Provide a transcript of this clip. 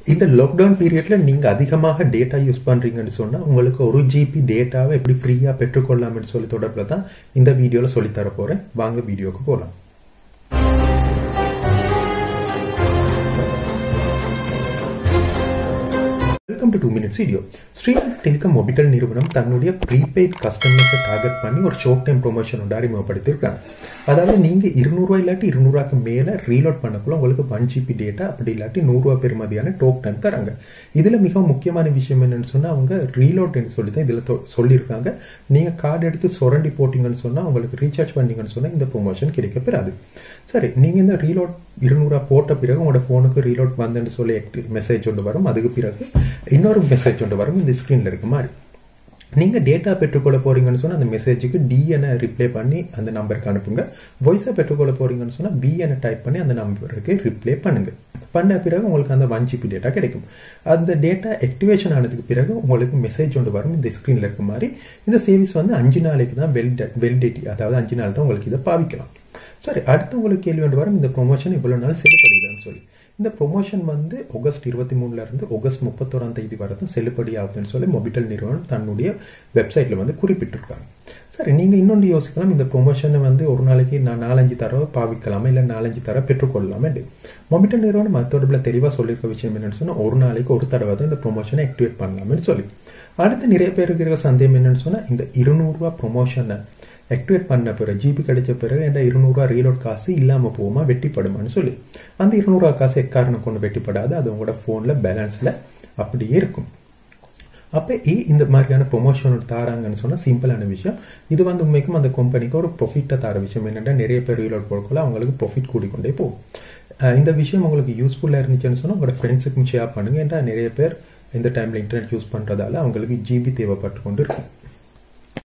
இந்த லாக்டவுன் பீரியட்ல நீங்க அதிகமாக டேட்டா யூஸ் பண்றீங்கன்னு சொன்னா உங்களுக்கு ஒரு ஜிபி டேட்டாவை எப்படி ஃப்ரீயா பெற்றுக்கொள்ளலாம்னு சொல்லி தொடர்பில் தான் இந்த வீடியோல சொல்லித் தர போறேன் வாங்க வீடியோக்கு போலாம் welcome to two minutes video Sri Lanka telecom Mobitel நிறுவனம் தன்னுடைய ப்ரீபெய்ட் கஸ்டமர்ஸை டார்கெட் பண்ணி ஒரு ஷார்ட் டைம் ப்ரொமோஷன் ஒன்று அறிமுகப்படுத்தியிருக்காங்க அதாவது நீங்க இருநூறுவா இல்லாட்டி இருநூறுவாக்கு மேல ரீலோட் பண்ணக்குள்ள உங்களுக்கு ஒன் ஜிபி டேட்டா அப்படி இல்லாட்டி நூறுரூவா பெறுமதியான டோக்கன் தராங்க இதுல மிக முக்கியமான விஷயம் என்னன்னு சொன்னா அவங்க ரீலோட்னு சொல்லி தான் இதுல தொ- சொல்லியிருக்காங்க நீங்க கார்டு எடுத்து சுரண்டி போட்டீங்கன்னு சொன்னா உங்களுக்கு ரீசார்ஜ் பண்ணீங்கன்னு சொன்னா இந்த ப்ரொமோஷன் கிடைக்க பெறாது சரி நீங்க இந்த ரீலோட் இருநூறுவா போட்ட பிறகு உங்களோட போனுக்கு ரீலோட் வந்துன்னு சொல்லி மெசேஜ் ஒன்று வரும் அதுக்கு பிறகு இன்னொரு மெசேஜ் ஒன்று வரும் இந்த ஸ்கிரீன்ல இருக்க மாதிரி நீங்க டேட்டா பெற்றுக்கொள்ள போறீங்கன்னு சொன்னா அந்த மெசேஜுக்கு டி என ரிப்ளை பண்ணி அந்த நம்பருக்கு அனுப்புங்க வாய்ஸை பெற்றுக்கொள்ள போறீங்கன்னு சொன்னா பி என டைப் பண்ணி அந்த நம்பருக்கு ரிப்ளை பண்ணுங்க பண்ண பிறகு உங்களுக்கு அந்த ஒன் ஜிபி டேட்டா கிடைக்கும் அந்த டேட்டா ஆக்டிவேஷன் ஆனதுக்கு பிறகு உங்களுக்கு மெசேஜ் ஒன்று வரும் இந்த ஸ்கிரீன்ல இருக்க மாதிரி இந்த சேவிஸ் வந்து அஞ்சு நாளைக்கு தான் வெல் வெலிடிட்டி அதாவது அஞ்சு நாள் தான் உங்களுக்கு இதை பாவிக்கலாம் சரி அடுத்து உங்களுக்கு கேள்வி ஒன்று வரும் இந்த ப்ரொமோஷன் இவ்வளவு நாள் செல்லுபடிதான்னு சொல்லி இந்த ப்ரொமோஷன் வந்து ஆகஸ்ட் இருபத்தி மூணுல இருந்து ஆகஸ்ட் முப்பத்தோராம் தேதி வரை தான் செல்லுபடி ஆகுதுன்னு சொல்லி மொபிட்டல் நிறுவனம் தன்னுடைய வெப்சைட்ல வந்து குறிப்பிட்டிருக்காங்க சரி நீங்க இன்னொன்று யோசிக்கலாம் இந்த ப்ரொமோஷனை வந்து ஒரு நாளைக்கு நான் நாலஞ்சு தடவை பாவிக்கலாமா இல்லை நாலஞ்சு தடவை பெற்றுக்கொள்ளலாமே மொபிட்டல் நிறுவனம் மற்றொருல தெளிவா சொல்லியிருக்க விஷயம் என்னன்னு சொன்னா ஒரு நாளைக்கு ஒரு தடவை தான் இந்த ப்ரொமோஷனை ஆக்டிவேட் பண்ணலாம்னு சொல்லி அடுத்து நிறைய பேருக்கு இருக்கிற சந்தேகம் என்னன்னு சொன்னா இந்த இருநூறுவா ப்ரொமோஷனை ஆக்டிவேட் பண்ண பிறகு ஜிபி கிடைச்ச பிறகு என்ற இருநூறுவா ரீலோட் காசு இல்லாம போகுமா வெட்டிப்படுமான்னு சொல்லி அந்த இருநூறுவா காசு எக்காரணம் கொண்டு வெட்டிப்படாது அது உங்களோட போன்ல பேலன்ஸ்ல அப்படியே இருக்கும் அப்ப ஏன் இந்த மாதிரியான ப்ரொமோஷன் தாராங்கன்னு சொன்னா சிம்பிளான விஷயம் இது வந்து உண்மைக்கும் அந்த கம்பெனிக்கு ஒரு ப்ரொஃபிட்டை தர விஷயம் என்னன்னா நிறைய பேர் ரீலோட் போடக்குள்ள அவங்களுக்கு ப்ரொஃபிட் கூடிக்கொண்டே போகும் அஹ் இந்த விஷயம் உங்களுக்கு யூஸ்ஃபுல்லா இருந்துச்சுன்னு சொன்னா உங்களோட ஃப்ரெண்ட்ஸுக்கும் ஷேர் பண்ணுங்க ஏன்னா நிறைய பேர் இந்த டைம்ல இன்டர்நெட் யூஸ் பண்றதால அவங்களுக்கு ஜிபி தேவைப்பட்டு கொண்டு இருக்கும்